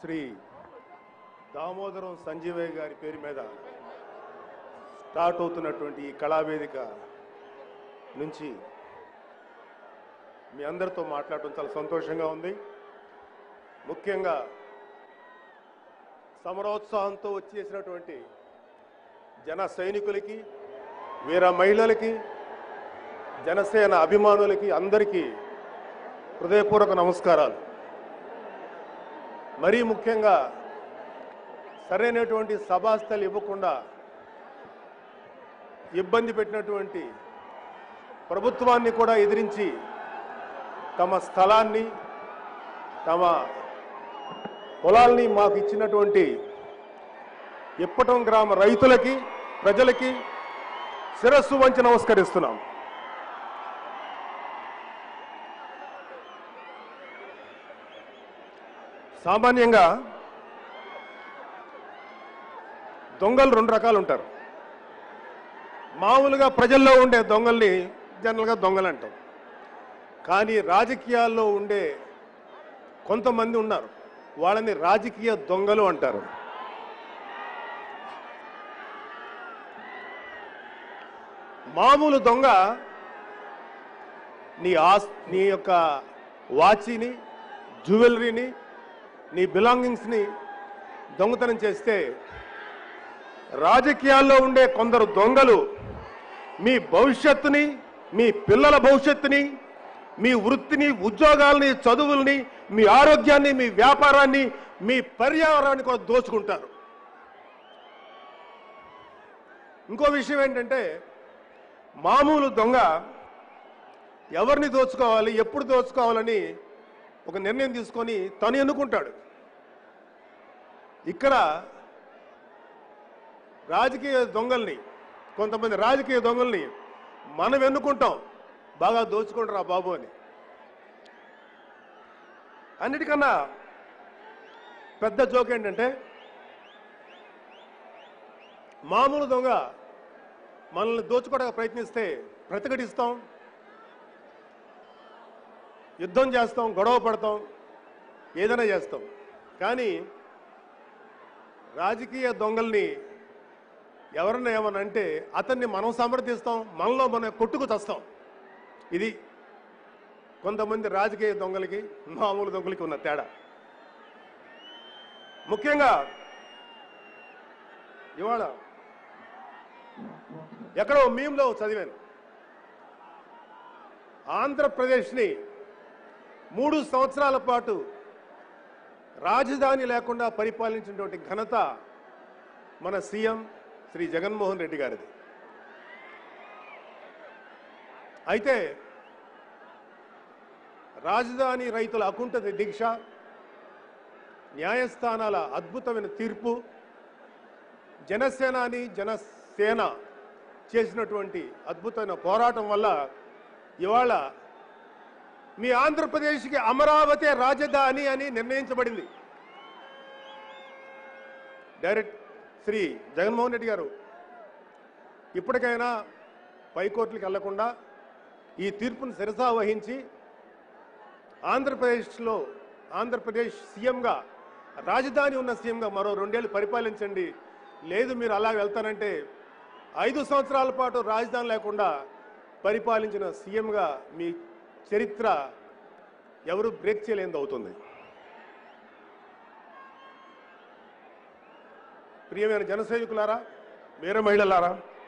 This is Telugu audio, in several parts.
శ్రీ దామోదరం సంజీవయ్య గారి పేరు మీద స్టార్ట్ అవుతున్నటువంటి ఈ కళావేదిక నుంచి మీ అందరితో మాట్లాడటం చాలా సంతోషంగా ఉంది ముఖ్యంగా సమరోత్సాహంతో వచ్చేసినటువంటి జన సైనికులకి వీర మహిళలకి జనసేన అభిమానులకి అందరికీ హృదయపూర్వక నమస్కారాలు మరీ ముఖ్యంగా సరైనటువంటి సభాస్థలు ఇవ్వకుండా ఇబ్బంది పెట్టినటువంటి ప్రభుత్వాన్ని కూడా ఎదిరించి తమ స్థలాన్ని తమ పొలాల్ని మాకు ఇచ్చినటువంటి ఇప్పటం గ్రామ రైతులకి ప్రజలకి శిరస్సు వంచి నమస్కరిస్తున్నాం సామాన్యంగా దొంగలు రెండు రకాలు ఉంటారు మామూలుగా ప్రజల్లో ఉండే దొంగల్ని జనరల్గా దొంగలు అంటాం కానీ రాజకీయాల్లో ఉండే కొంతమంది ఉన్నారు వాళ్ళని రాజకీయ దొంగలు అంటారు మామూలు దొంగ నీ ఆస్ నీ యొక్క వాచిని జ్యువెలరీని నీ బిలాంగింగ్స్ని దొంగతనం చేస్తే రాజకీయాల్లో ఉండే కొందరు దొంగలు మీ భవిష్యత్తుని మీ పిల్లల భవిష్యత్తుని మీ వృత్తిని ఉద్యోగాల్ని చదువుల్ని మీ ఆరోగ్యాన్ని మీ వ్యాపారాన్ని మీ పర్యావరణాన్ని కూడా దోచుకుంటారు ఇంకో విషయం ఏంటంటే మామూలు దొంగ ఎవరిని దోచుకోవాలి ఎప్పుడు దోచుకోవాలని ఒక నిర్ణయం తీసుకొని తను ఎన్నుకుంటాడు ఇక్కడ రాజకీయ దొంగల్ని కొంతమంది రాజకీయ దొంగల్ని మనం ఎన్నుకుంటాం బాగా దోచుకుంటారా బాబు అని అన్నిటికన్నా పెద్ద జోక్ ఏంటంటే మామూలు దొంగ మనల్ని దోచుకోవడానికి ప్రయత్నిస్తే ప్రతిఘటిస్తాం యుద్ధం చేస్తాం గొడవ పడతాం ఏదైనా చేస్తాం కానీ రాజకీయ దొంగల్ని ఎవరన్నా ఏమన్నా అంటే అతన్ని మనం సమర్థిస్తాం మనలో మనం కొట్టుకు చస్తాం ఇది కొంతమంది రాజకీయ దొంగలకి మామూలు దొంగలకి ఉన్న తేడా ముఖ్యంగా ఇవాళ ఎక్కడో మీమ్లో చదివాను ఆంధ్రప్రదేశ్ని మూడు సంవత్సరాల పాటు రాజధాని లేకుండా పరిపాలించినటువంటి ఘనత మన సీఎం శ్రీ జగన్మోహన్ రెడ్డి గారిది అయితే రాజధాని రైతుల అకుంఠ దీక్ష న్యాయస్థానాల అద్భుతమైన తీర్పు జనసేనాని జనసేన చేసినటువంటి అద్భుతమైన పోరాటం వల్ల ఇవాళ మీ ఆంధ్రప్రదేశ్కి అమరావతి రాజధాని అని నిర్ణయించబడింది డైరెక్ట్ శ్రీ జగన్మోహన్ రెడ్డి గారు ఇప్పటికైనా పైకోర్టులకు వెళ్లకుండా ఈ తీర్పును శిరసా వహించి ఆంధ్రప్రదేశ్లో ఆంధ్రప్రదేశ్ సీఎంగా రాజధాని ఉన్న సీఎంగా మరో రెండేళ్లు పరిపాలించండి లేదు మీరు అలా వెళ్తానంటే ఐదు సంవత్సరాల పాటు రాజధాని లేకుండా పరిపాలించిన సీఎంగా మీ చరిత్ర ఎవరు బ్రేక్ చేయలేనిది అవుతుంది ప్రియమైన జన సైనికులారా వీర మహిళలారా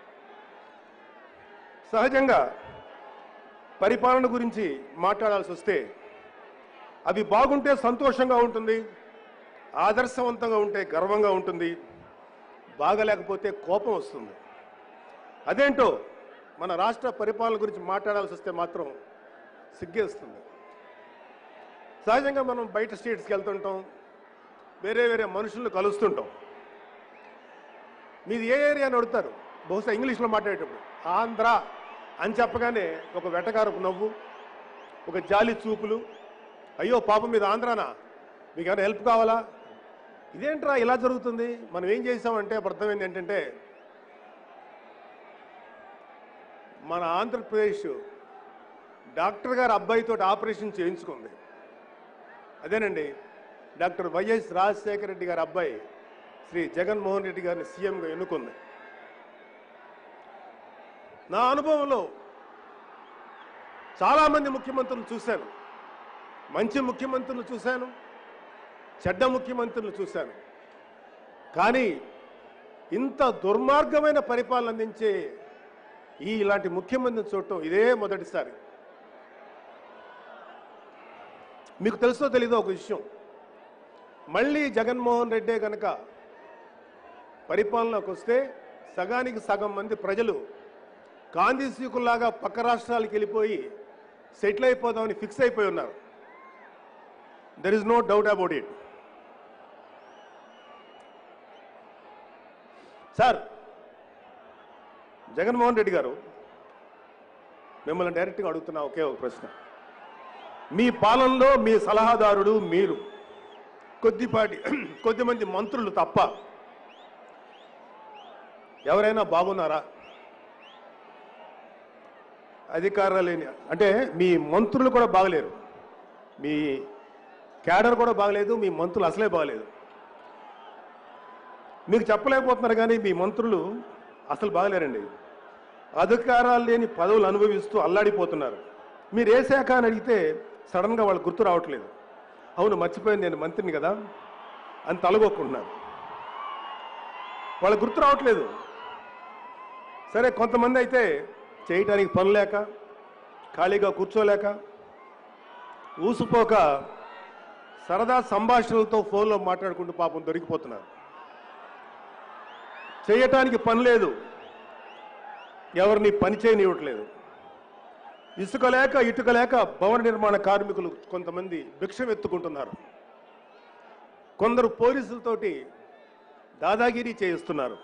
సహజంగా పరిపాలన గురించి మాట్లాడాల్సి వస్తే అవి బాగుంటే సంతోషంగా ఉంటుంది ఆదర్శవంతంగా ఉంటే గర్వంగా ఉంటుంది బాగలేకపోతే కోపం వస్తుంది అదేంటో మన రాష్ట్ర పరిపాలన గురించి మాట్లాడాల్సి వస్తే మాత్రం సిగ్గేస్తుంది సహజంగా మనం బయట స్టేట్స్కి వెళ్తుంటాం వేరే వేరే మనుషులను కలుస్తుంటాం మీది ఏ ఏరియా అని అడుగుతారు బహుశా ఇంగ్లీష్లో మాట్లాడేటప్పుడు ఆంధ్ర అని చెప్పగానే ఒక వెటకారపు నవ్వు ఒక జాలి చూపులు అయ్యో పాపం మీద ఆంధ్రానా మీకు ఏమైనా హెల్ప్ కావాలా ఇదేంట్రా ఇలా జరుగుతుంది మనం ఏం చేసామంటే అప్పుడు అర్థమైంది ఏంటంటే మన ఆంధ్రప్రదేశ్ డాక్టర్ గారు అబ్బాయితో ఆపరేషన్ చేయించుకుంది అదేనండి డాక్టర్ వైఎస్ రాజశేఖర రెడ్డి గారి అబ్బాయి శ్రీ జగన్మోహన్ రెడ్డి గారిని సీఎంగా ఎన్నుకుంది నా అనుభవంలో చాలామంది ముఖ్యమంత్రులు చూశాను మంచి ముఖ్యమంత్రులు చూశాను చెడ్డ ముఖ్యమంత్రులు చూశాను కానీ ఇంత దుర్మార్గమైన పరిపాలన అందించే ఈ ఇలాంటి ముఖ్యమంత్రిని చూడటం ఇదే మొదటిసారి మీకు తెలుసో తెలీదో ఒక విషయం మళ్ళీ జగన్మోహన్ రెడ్డే కనుక పరిపాలనకు వస్తే సగానికి సగం మంది ప్రజలు గాంధీసీకుల్లాగా పక్క రాష్ట్రాలకు వెళ్ళిపోయి సెటిల్ అయిపోదామని ఫిక్స్ అయిపోయి ఉన్నారు there is no doubt about it sir Jaganmohan Reddy garu మిమ్మల్ని డైరెక్ట్గా అడుగుతున్నా ఒకే ఒక ప్రశ్న మీ పాలనలో మీ సలహాదారుడు మీరు కొద్దిపాటి కొద్దిమంది మంత్రులు తప్ప ఎవరైనా బాగున్నారా అధికారాలు లేని అంటే మీ మంత్రులు కూడా బాగలేరు మీ క్యాడర్ కూడా బాగలేదు మీ మంత్రులు అసలే బాగలేదు మీకు చెప్పలేకపోతున్నారు కానీ మీ మంత్రులు అసలు బాగలేరండి అధికారాలు లేని పదవులు అనుభవిస్తూ అల్లాడిపోతున్నారు మీరు ఏ శాఖ అని అడిగితే సడన్గా వాళ్ళు గుర్తు రావట్లేదు అవును మర్చిపోయింది నేను మంత్రిని కదా అని తలగొక్కుంటున్నారు వాళ్ళ గుర్తు రావట్లేదు సరే కొంతమంది అయితే చేయటానికి పని లేక ఖాళీగా కూర్చోలేక ఊసిపోక సరదా సంభాషణలతో ఫోన్లో మాట్లాడుకుంటూ పాపం దొరికిపోతున్నారు చేయటానికి పని లేదు ఎవరిని పని చేయనివ్వట్లేదు ఇసుక లేక ఇటుక లేక భవన నిర్మాణ కార్మికులు కొంతమంది భిక్షం ఎత్తుకుంటున్నారు కొందరు పోలీసులతోటి దాదాగిరి చేయిస్తున్నారు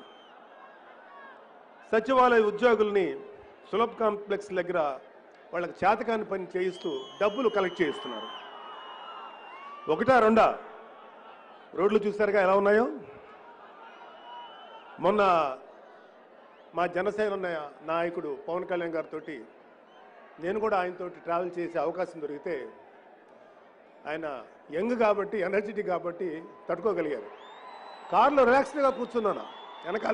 సచివాలయ ఉద్యోగుల్ని సులభ్ కాంప్లెక్స్ దగ్గర వాళ్ళకి చేతకాని పని చేయిస్తూ డబ్బులు కలెక్ట్ చేయిస్తున్నారు ఒకటా రెండా రోడ్లు చూసారుగా ఎలా ఉన్నాయో మొన్న మా జనసేన ఉన్న నాయకుడు పవన్ కళ్యాణ్ గారితో నేను కూడా ఆయనతో ట్రావెల్ చేసే అవకాశం దొరికితే ఆయన యంగ్ కాబట్టి ఎనర్జెటిక్ కాబట్టి తట్టుకోగలిగారు కారులో రిలాక్స్డ్గా కూర్చున్నాను వెనకాల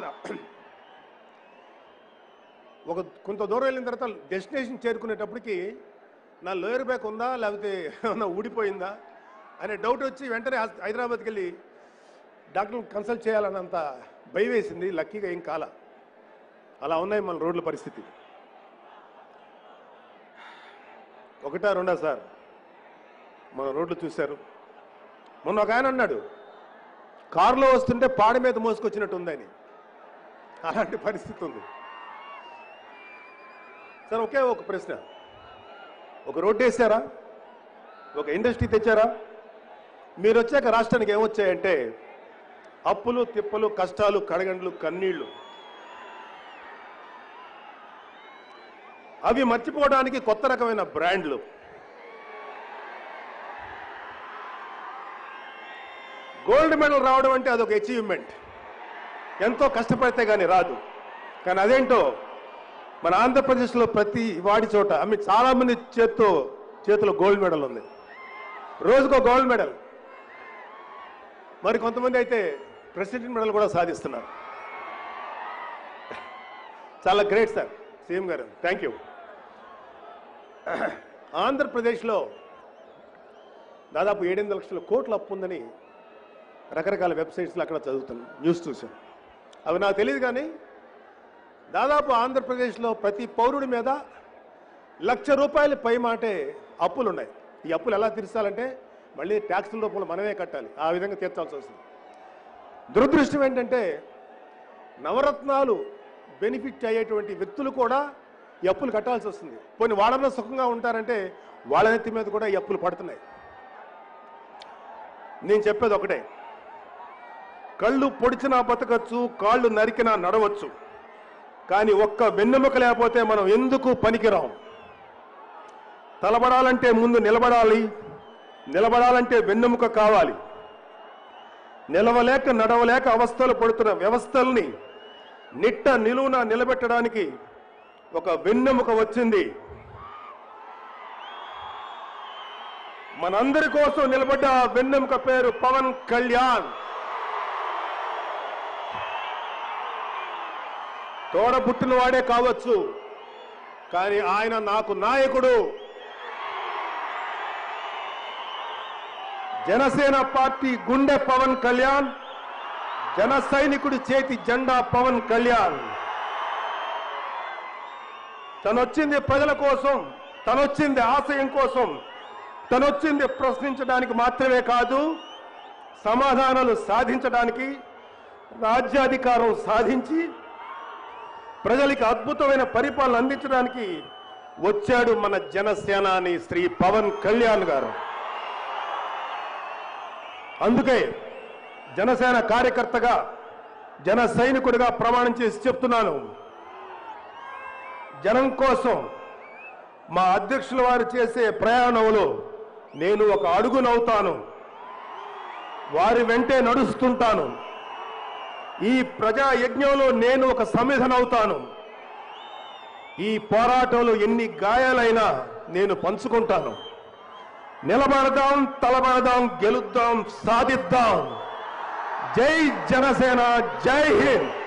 ఒక కొంత దూరం వెళ్ళిన తర్వాత డెస్టినేషన్ చేరుకునేటప్పటికి నా లోయర్ బ్యాక్ ఉందా లేకపోతే ఏమన్నా ఊడిపోయిందా అనే డౌట్ వచ్చి వెంటనే హై- హైదరాబాద్కి వెళ్ళి డాక్టర్ని కన్సల్ట్ చేయాలన్నంత భయం వేసింది లక్కీగా ఏం కాల అలా ఉన్నాయి మన రోడ్ల పరిస్థితి ఒకటా రెండా సార్ మన రోడ్లు చూశారు మొన్న ఒక ఆయన అన్నాడు కారులో వస్తుంటే పాడి మీద మోసుకొచ్చినట్టు ఉందని అలాంటి పరిస్థితి ఉంది సార్ ఒకే ఒక ప్రశ్న ఒక రోడ్డు వేసారా ఒక ఇండస్ట్రీ తెచ్చారా మీరు వచ్చాక రాష్ట్రానికి ఏమొచ్చాయంటే అప్పులు తిప్పలు కష్టాలు కడగండ్లు కన్నీళ్లు అవి మర్చిపోవడానికి కొత్త రకమైన బ్రాండ్లు గోల్డ్ మెడల్ రావడం అంటే అదొక అచీవ్మెంట్ ఎంతో కష్టపడితే కానీ రాదు కానీ అదేంటో మన ఆంధ్రప్రదేశ్లో ప్రతి వాడి చోట ఐ మీన్ చాలా మంది చేత్తో చేతిలో గోల్డ్ మెడల్ ఉంది రోజుకో గోల్డ్ మెడల్ మరి కొంతమంది అయితే ప్రెసిడెంట్ మెడల్ కూడా సాధిస్తున్నారు చాలా great sir CM garu thank you ఆంధ్రప్రదేశ్లో దాదాపు ఏడెనిమిది లక్షల కోట్ల అప్పు ఉందని రకరకాల వెబ్సైట్స్లో అక్కడ చదువుతున్నాను న్యూస్ చూసాను అవి నాకు తెలియదు కానీ దాదాపు ఆంధ్రప్రదేశ్లో ప్రతి పౌరుడి మీద లక్ష రూపాయల పై మాటే అప్పులు ఉన్నాయి ఈ అప్పులు ఎలా తీర్చాలంటే మళ్ళీ ట్యాక్సుల రూపంలో మనమే కట్టాలి ఆ విధంగా తీర్చాల్సి వస్తుంది దురదృష్టం ఏంటంటే నవరత్నాలు బెనిఫిట్ అయ్యేటువంటి వ్యక్తులు కూడా ఈ అప్పులు కట్టాల్సి వస్తుంది పోనీ వాళ్ళలో సుఖంగా ఉంటారంటే వాళ్ళ నెత్తి మీద కూడా ఈ అప్పులు పడుతున్నాయి నేను చెప్పేది ఒకటే కళ్ళు పొడిచినా బతకచ్చు కాళ్ళు నరికినా నడవచ్చు కానీ ఒక్క వెన్నెముక లేకపోతే మనం ఎందుకు పనికిరాం తలబడాలంటే ముందు నిలబడాలి నిలబడాలంటే వెన్నెముక కావాలి నిలవలేక నడవలేక అవస్థలు పడుతున్న వ్యవస్థల్ని నిట్ట నిలువున నిలబెట్టడానికి ఒక వెన్నెముక వచ్చింది మనందరి కోసం నిలబడ్డ ఆ వెన్నెముక పేరు పవన్ కళ్యాణ్ తోడబుట్టిన వాడే కావచ్చు కానీ ఆయన నాకు నాయకుడు జనసేన పార్టీ గుండె పవన్ కళ్యాణ్ జన సైనికుడి చేతి జెండా పవన్ కళ్యాణ్ తనొచ్చింది ప్రజల కోసం తనొచ్చింది ఆశయం కోసం తనొచ్చింది ప్రశ్నించడానికి మాత్రమే కాదు సమాధానాలు సాధించడానికి రాజ్యాధికారం సాధించి ప్రజలకి అద్భుతమైన పరిపాలన అందించడానికి వచ్చాడు మన జనసేనాని శ్రీ పవన్ కళ్యాణ్ గారు అందుకే జనసేన కార్యకర్తగా జన సైనికుడిగా ప్రమాణం చేసి చెప్తున్నాను జనం కోసం మా అధ్యక్షుల వారు చేసే ప్రయాణంలో నేను ఒక అడుగునవుతాను వారి వెంటే నడుస్తుంటాను ఈ ప్రజా యజ్ఞంలో నేను ఒక సమిధనవుతాను ఈ పోరాటంలో ఎన్ని గాయాలైనా నేను పంచుకుంటాను నిలబడదాం తలబడదాం గెలుద్దాం సాధిద్దాం జై జనసేన జై హింద్